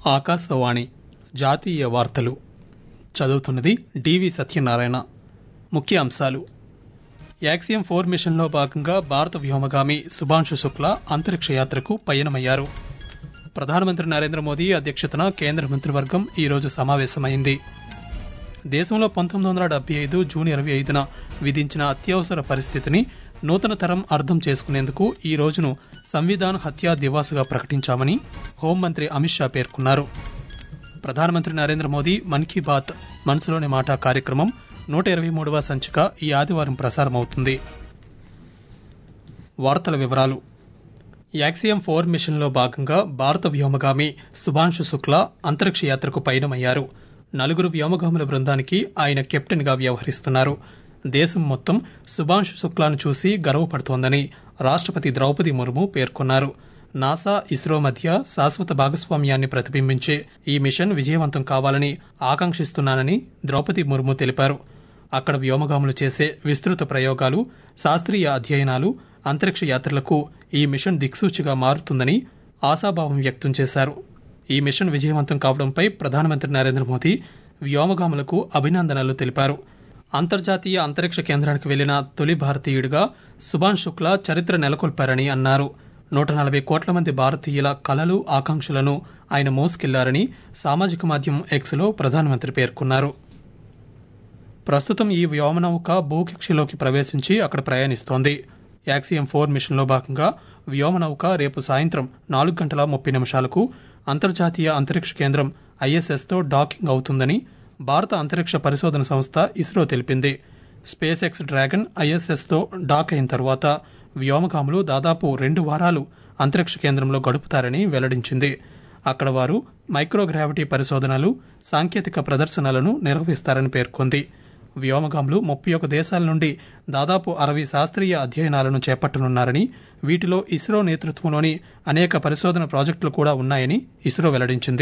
ఆకాశవాణి జాతీయ వార్తలు చదువుతున్నది డివి సత్యనారాయణ ముఖ్య అంశాలు యాక్సియం ఫోర్ మిషన్లో భాగంగా భారత వ్యోమగామి సుభాంశు శుక్లా అంతరిక్ష యాత్రకు పయనమయ్యారు ప్రధానమంత్రి నరేంద్ర మోదీ అధ్యక్షతన కేంద్ర మంత్రివర్గం ఈరోజు సమావేశమైంది దేశంలో పంతొమ్మిది వందల డెబ్బై ఐదు జూన్ ఇరవై ఐదున విధించిన అత్యవసర పరిస్థితిని నూతన తరం అర్థం చేసుకునేందుకు ఈ రోజును సంవిధాన్ హత్యా దివాస్గా ప్రకటించామని హోంమంత్రి అమిత్ షా పేర్కొన్నారు ప్రధానమంత్రి నరేంద్ర మోదీ మన్ కీ బాత్ మనసులోని మాట కార్యక్రమం నూట ఇరవై మూడవ సంచిక ఈ ఆదివారం ప్రసారమవుతుంది వార్తల వివరాలు యాక్సియం ఫోర్ మిషన్లో భాగంగా భారత వ్యోమగామి సుభాంశు శుక్లా అంతరిక్ష యాత్రకు పయనమయ్యారు నలుగురు వ్యోమగాముల బృందానికి ఆయన కెప్టెన్గా వ్యవహరిస్తున్నారు దేశం మొత్తం సుభాంశు శుక్లాను చూసి గర్వపడుతోందని రాష్ట్రపతి ద్రౌపది ముర్ము పేర్కొన్నారు నాసా ఇస్రో మధ్య శాశ్వత భాగస్వామ్యాన్ని ప్రతిబింబించే ఈ మిషన్ విజయవంతం కావాలని ఆకాంక్షిస్తున్నానని ద్రౌపది ముర్ము తెలిపారు అక్కడ వ్యోమగాములు చేసే విస్తృత ప్రయోగాలు శాస్త్రీయ అధ్యయనాలు అంతరిక్ష యాత్రలకు ఈ మిషన్ దిక్సూచిగా మారుతుందని ఆశాభావం వ్యక్తం చేశారు ఈ మిషన్ విజయవంతం కావడంపై ప్రధానమంత్రి నరేంద్ర మోదీ వ్యోమగాములకు అభినందనలు తెలిపారు అంతర్జాతీయ అంతరిక్ష కేంద్రానికి వెళ్లిన తొలి భారతీయుడిగా సుభాన్ శుక్లా చరిత్ర నెలకొల్పారని అన్నారు నూట నలభై కోట్ల మంది భారతీయుల కలలు ఆకాంక్షలను ఆయన మోసుకెళ్లారని సామాజిక మాధ్యమం ఎక్స్లో ప్రధానమంత్రి పేర్కొన్నారు ప్రస్తుతం ఈ వ్యోమనౌక భూకక్షలోకి ప్రవేశించి అక్కడ ప్రయాణిస్తోంది యాక్సియం ఫోర్ మిషన్లో భాగంగా వ్యోమనౌక రేపు సాయంత్రం నాలుగు గంటల ముప్పై నిమిషాలకు అంతర్జాతీయ అంతరిక్ష కేంద్రం ఐఎస్ఎస్తో డాకింగ్ అవుతుందని భారత అంతరిక్ష పరిశోధన సంస్థ ఇస్రో తెలిపింది స్పేస్ ఎక్స్ డ్రాగన్ ఐఎస్ఎస్తో డాక్ అయిన తర్వాత వ్యోమగాములు దాదాపు రెండు వారాలు అంతరిక్ష కేంద్రంలో గడుపుతారని వెల్లడించింది అక్కడ వారు మైక్రోగ్రావిటీ పరిశోధనలు సాంకేతిక ప్రదర్శనలను నిర్వహిస్తారని పేర్కొంది వ్యోమగాములు ముప్పై ఒక దేశాల నుండి దాదాపు అరవై శాస్త్రీయ అధ్యయనాలను చేపట్టనున్నారని వీటిలో ఇస్రో నేతృత్వంలోని అనేక పరిశోధన ప్రాజెక్టులు కూడా ఉన్నాయని ఇస్రో వెల్లడించింది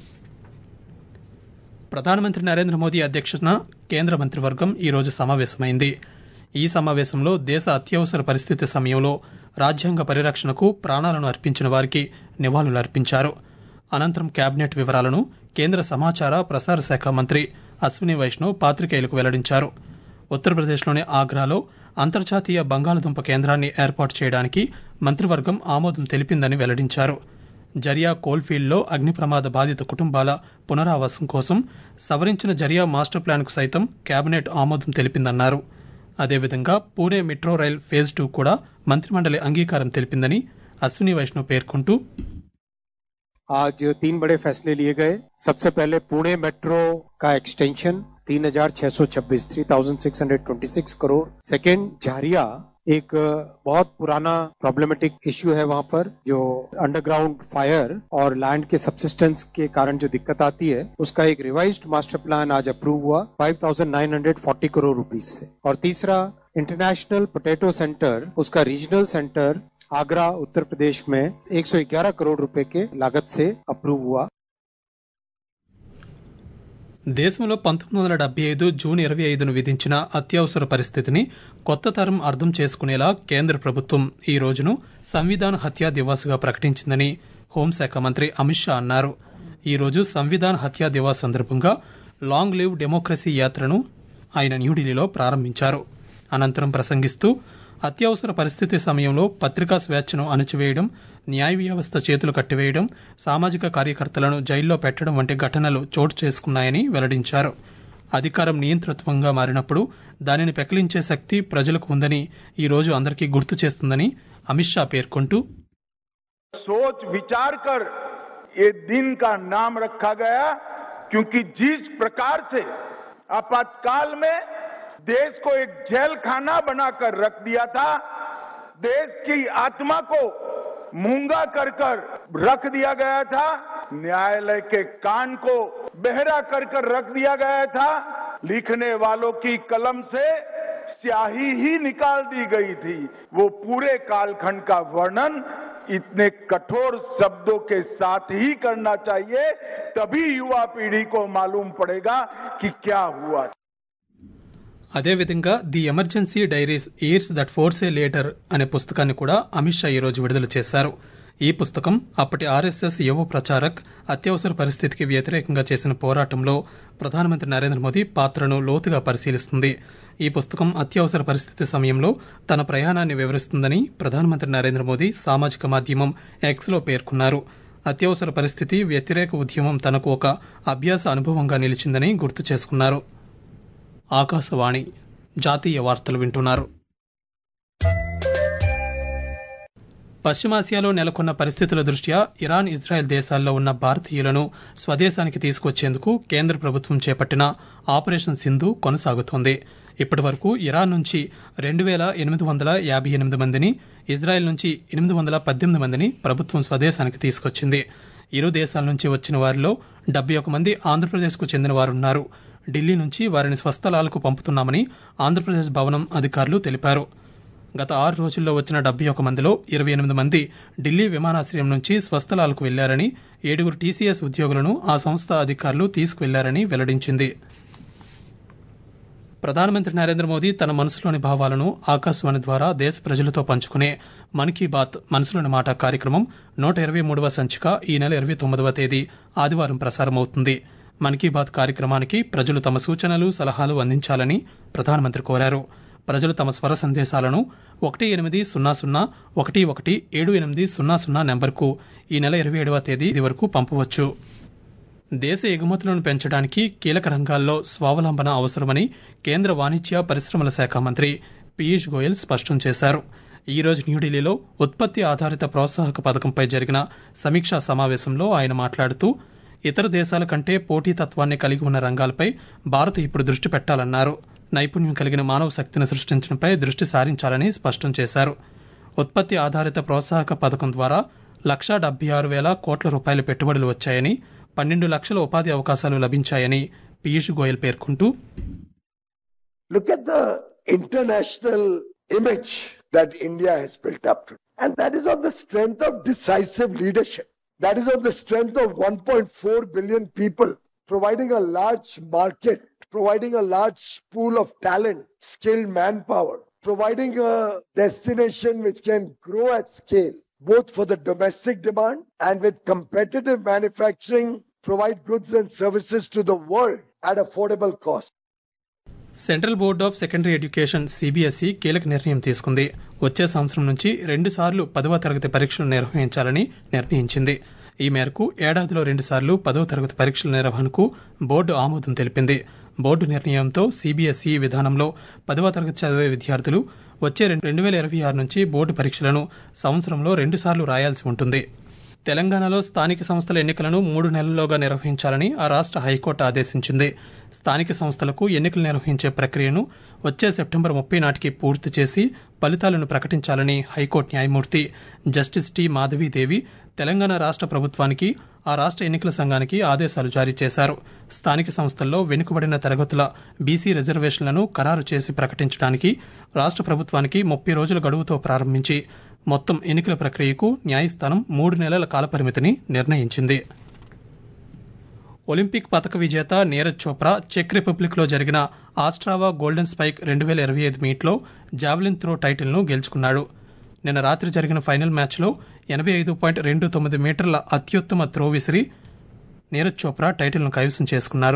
ప్రధానమంత్రి నరేంద్ర మోదీ అధ్యక్షతన కేంద్ర మంత్రివర్గం ఈరోజు సమావేశమైంది ఈ సమావేశంలో దేశ అత్యవసర పరిస్థితి సమయంలో రాజ్యాంగ పరిరక్షణకు ప్రాణాలను అర్పించిన వారికి నివాళులు అర్పించారు అనంతరం కేబినెట్ వివరాలను కేంద్ర సమాచార ప్రసార శాఖ మంత్రి అశ్విని వైష్ణవ్ పాత్రికేయులకు వెల్లడించారు ఉత్తరప్రదేశ్లోని ఆగ్రాలో అంతర్జాతీయ బంగాళదుంప కేంద్రాన్ని ఏర్పాటు చేయడానికి మంత్రివర్గం ఆమోదం తెలిపిందని వెల్లడించారు జరియా కోల్ఫీల్డ్లో అగ్ని ప్రమాద బాధిత కుటుంబాల పునరావాసం కోసం సవరించిన జరియా మాస్టర్ ప్లాన్కు సైతం కేబినెట్ ఆమోదం తెలిపిందన్నారు అదేవిధంగా Pune metro rail phase two కూడా మంత్రిమండలి అంగీకారం తెలిపిందని అశ్విని వైష్ణవ్ పేర్కొంటూ आज तीन बड़े फैसले लिए गए सबसे पहले पुणे मेट्रो का एक्सटेंशन तीन हजार छह सौ छब्बीस three thousand six hundred twenty six crore second Jharia एक बहुत पुराना प्रॉब्लमेटिक इश्यू है वहां पर जो अंडरग्राउंड फायर और लैंड के सबसिस्टेंस के कारण जो दिक्कत आती है उसका एक रिवाइज्ड मास्टर प्लान आज अप्रूव हुआ 5,940 करोड़ रुपीस से और तीसरा इंटरनेशनल पोटैटो सेंटर उसका रीजनल सेंटर आगरा उत्तर प्रदेश में 111 करोड़ रुपए के लागत से अप्रूव हुआ దేశంలో పంతొమ్మిది వందల డెబ్బై ఐదు జూన్ ఇరవై ఐదును విధించిన అత్యవసర పరిస్థితిని కొత్త తరం అర్థం చేసుకునేలా కేంద్ర ప్రభుత్వం ఈ రోజును సంవిధాన్ హత్యా దివాస్గా ప్రకటించిందని హోంశాఖ మంత్రి అమిత్ షా అన్నారు ఈ రోజు సంవిధాన్ హత్యా దివాస్ సందర్భంగా లాంగ్ లివ్ డెమోక్రసీ యాత్రను ఆయన న్యూఢిల్లీలో ప్రారంభించారు అనంతరం ప్రసంగిస్తూ అత్యవసర పరిస్థితి సమయంలో పత్రికా స్వేచ్ఛను అణచివేయడం న్యాయ వ్యవస్థ చేతులు కట్టివేయడం సామాజిక కార్యకర్తలను జైల్లో పెట్టడం వంటి ఘటనలు చోటు చేసుకున్నాయని వెల్లడించారు అధికారం నియంతృత్వంగా మారినప్పుడు దానిని పెకిలించే శక్తి ప్రజలకు ఉందని ఈ రోజు అందరికీ గుర్తు చేస్తుందని అమిత్ షా పేర్కొంటూ सोच विचार कर ये दिन का नाम रखा गया क्योंकि जिस प्रकार से आपातकाल में देश को एक जेल खाना बनाकर रख दिया था देश की आत्मा को मूंगा कर कर रख दिया गया था न्यायालय के कान को बहरा कर कर रख दिया गया था लिखने वालों की कलम से स्याही ही निकाल दी गई थी वो पूरे कालखंड का वर्णन इतने कठोर शब्दों के साथ ही करना चाहिए तभी युवा पीढ़ी को मालूम पड़ेगा कि क्या हुआ అదేవిధంగా the emergency diaries years that forged a leader అనే పుస్తకాన్ని కూడా అమిత్ షా ఈరోజు విడుదల చేశారు ఈ పుస్తకం అప్పటి ఆర్ఎస్ఎస్ యువ ప్రచారక్ అత్యవసర పరిస్థితికి వ్యతిరేకంగా చేసిన పోరాటంలో ప్రధానమంత్రి నరేంద్ర మోదీ పాత్రను లోతుగా పరిశీలిస్తుంది ఈ పుస్తకం అత్యవసర పరిస్థితి సమయంలో తన ప్రయాణాన్ని వివరిస్తుందని ప్రధానమంత్రి నరేంద్ర మోదీ సామాజిక మాధ్యమం ఎక్స్లో పేర్కొన్నారు అత్యవసర పరిస్థితి వ్యతిరేక ఉద్యమం తనకు ఒక అభ్యాస అనుభవంగా నిలిచిందని గుర్తు చేసుకున్నారు ఆకాశవాణి జాతీయ వార్తలు వింటున్నారు పశ్చిమాసియాలో నెలకొన్న పరిస్థితుల దృష్ట్యా ఇరాన్ ఇజ్రాయెల్ దేశాల్లో ఉన్న భారతీయులను స్వదేశానికి తీసుకొచ్చేందుకు కేంద్ర ప్రభుత్వం చేపట్టిన ఆపరేషన్ సింధు కొనసాగుతోంది ఇప్పటి వరకు ఇరాన్ నుంచి రెండు వేల ఎనిమిది వందల యాభై ఎనిమిది మందిని ఇజ్రాయెల్ నుంచి ఎనిమిది వందల పద్దెనిమిది మందిని ప్రభుత్వం స్వదేశానికి తీసుకొచ్చింది ఇరు దేశాల నుంచి వచ్చిన వారిలో డెబ్బై ఒక మంది ఆంధ్రప్రదేశ్కు చెందిన వారున్నారు ఢిల్లీ నుంచి వారిని స్వస్థలాలకు పంపుతున్నామని ఆంధ్రప్రదేశ్ భవనం అధికారులు తెలిపారు గత ఆరు రోజుల్లో వచ్చిన డెబ్బై ఒక మందిలో ఇరవై ఎనిమిది మంది ఢిల్లీ విమానాశ్రయం నుంచి స్వస్థలాలకు వెళ్లారని ఏడుగురు టీసీఎస్ ఉద్యోగులను ఆ సంస్థ అధికారులు తీసుకువెళ్లారని వెల్లడించింది ప్రధానమంత్రి నరేంద్ర మోదీ తన మనసులోని భావాలను ఆకాశవాణి ద్వారా దేశ ప్రజలతో పంచుకునే మన్ కీ బాత్ మనసులోని మాట కార్యక్రమం నూట ఇరవై మూడవ సంచిక ఈ నెల ఇరవై తొమ్మిదవ తేదీ ఆదివారం ప్రసారమవుతుంది మన్ కీ బాత్ కార్యక్రమానికి ప్రజలు తమ సూచనలు సలహాలు అందించాలని ప్రధానమంత్రి కోరారు ప్రజలు తమ స్వర సందేశాలను ఒకటి ఎనిమిది సున్నా సున్నా ఒకటి ఒకటి ఏడు ఎనిమిది సున్నా సున్నా నెంబర్కు ఈ నెల ఇరవై ఏడవ తేదీ వరకు పంపవచ్చు దేశ ఎగుమతులను పెంచడానికి కీలక రంగాల్లో స్వావలంబన అవసరమని కేంద్ర వాణిజ్య పరిశ్రమల శాఖ మంత్రి పీయూష్ గోయల్ స్పష్టం చేశారు ఈ రోజు న్యూఢిల్లీలో ఉత్పత్తి ఆధారిత ప్రోత్సాహక పథకంపై జరిగిన సమీక్షా సమావేశంలో ఆయన మాట్లాడుతూ ఇతర దేశాల కంటే పోటీతత్వాన్ని కలిగి ఉన్న రంగాలపై భారత్ ఇప్పుడు దృష్టి పెట్టాలన్నారు నైపుణ్యం కలిగిన మానవ శక్తిని సృష్టించడంపై దృష్టి సారించాలని స్పష్టం చేశారు ఉత్పత్తి ఆధారిత ప్రోత్సాహక పథకం ద్వారా లక్షా డెబ్బై ఆరు వేల కోట్ల రూపాయల పెట్టుబడులు వచ్చాయని పన్నెండు లక్షల ఉపాధి అవకాశాలు లభించాయని పీయూష్ గోయల్ పేర్కొంటూ Look at the international image that India has built up. And that is on the strength of decisive leadership. That is on the strength of 1.4 billion people providing a large market, providing a large pool of talent, skilled manpower, providing a destination which can grow at scale, both for the domestic demand and with competitive manufacturing, provide goods and services to the world at affordable cost. Central board of secondary education CBSE కీలక నిర్ణయం తీసుకుంది వచ్చే సంవత్సరం నుంచి రెండు సార్లు పదవ తరగతి పరీక్షలు నిర్వహించాలని నిర్ణయించింది ఈ మేరకు ఏడాదిలో రెండు సార్లు పదవ తరగతి పరీక్షల నిర్వహణకు బోర్డు ఆమోదం తెలిపింది బోర్డు నిర్ణయంతో సిబిఎస్ఈ విధానంలో పదవ తరగతి చదివే విద్యార్థులు వచ్చే రెండు వేల ఇరవై ఆరు నుంచి బోర్డు పరీక్షలను సంవత్సరంలో రెండుసార్లు రాయాల్సి ఉంటుంది తెలంగాణలో స్థానిక సంస్థల ఎన్నికలను మూడు నెలల్లోగా నిర్వహించాలని ఆ రాష్ట్ర హైకోర్టు ఆదేశించింది స్థానిక సంస్థలకు ఎన్నికలు నిర్వహించే ప్రక్రియను వచ్చే సెప్టెంబర్ ముప్పై నాటికి పూర్తి చేసి ఫలితాలను ప్రకటించాలని హైకోర్టు న్యాయమూర్తి జస్టిస్ టి మాధవీదేవి తెలంగాణ రాష్ట్ర ప్రభుత్వానికి ఆ రాష్ట్ర ఎన్నికల సంఘానికి ఆదేశాలు జారీ చేశారు స్థానిక సంస్థల్లో వెనుకబడిన తరగతుల బీసీ రిజర్వేషన్లను ఖరారు చేసి ప్రకటించడానికి రాష్ట్ర ప్రభుత్వానికి ముప్పై రోజుల గడువుతో ప్రారంభించి మొత్తం ఎన్నికల ప్రక్రియకు న్యాయస్థానం మూడు నెలల కాలపరిమితిని నిర్ణయించింది ఒలింపిక్ పథక విజేత నీరజ్ చోప్రా చెక్ రిపబ్లిక్లో జరిగిన ఆస్ట్రావా గోల్డెన్ స్పైక్ రెండు వేల ఇరవై ఐదు మీట్లో జావెలిన్ త్రో టైటిల్ను గెలుచుకున్నాడు నిన్న రాత్రి జరిగిన ఫైనల్ మ్యాచ్లో ఎనభై ఐదు పాయింట్ రెండు తొమ్మిది మీటర్ల అత్యుత్తమ త్రో విసిరి నీరజ్ చోప్రా టైటిల్ను కైవసం చేసుకున్నారు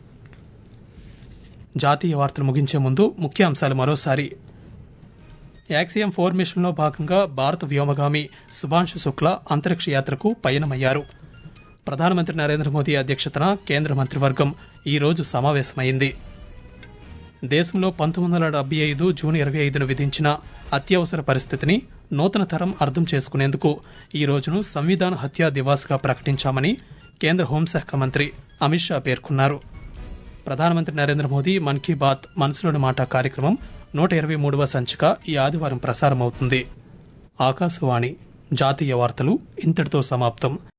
జాతీయ వార్తలు ముగించే ముందు ముఖ్య అంశాలు మరోసారి యాక్సియం ఫోర్ మిషన్లో భాగంగా భారత వ్యోమగామి సుభాంశు శుక్లా అంతరిక్ష యాత్రకు పయనమయ్యారు ప్రధానమంత్రి నరేంద్ర మోదీ అధ్యక్షతన కేంద్ర మంత్రివర్గం ఈ రోజు సమావేశమైంది దేశంలో పంతొమ్మిది వందల డెబ్బై ఐదు జూన్ ఇరవై ఐదును విధించిన అత్యవసర పరిస్థితిని నూతన తరం అర్థం చేసుకునేందుకు ఈ రోజును సంవిధాన హత్యా దివాస్గా ప్రకటించామని కేంద్ర హోంశాఖ మంత్రి అమిత్ షా పేర్కొన్నారు ప్రధానమంత్రి నరేంద్ర మోదీ మన్ కీ బాత్ మనసులోని మాట కార్యక్రమం నూట ఇరవై మూడవ సంచిక ఈ ఆదివారం ప్రసారమవుతుంది ఆకాశవాణి జాతీయ వార్తలు ఇంతటితో సమాప్తం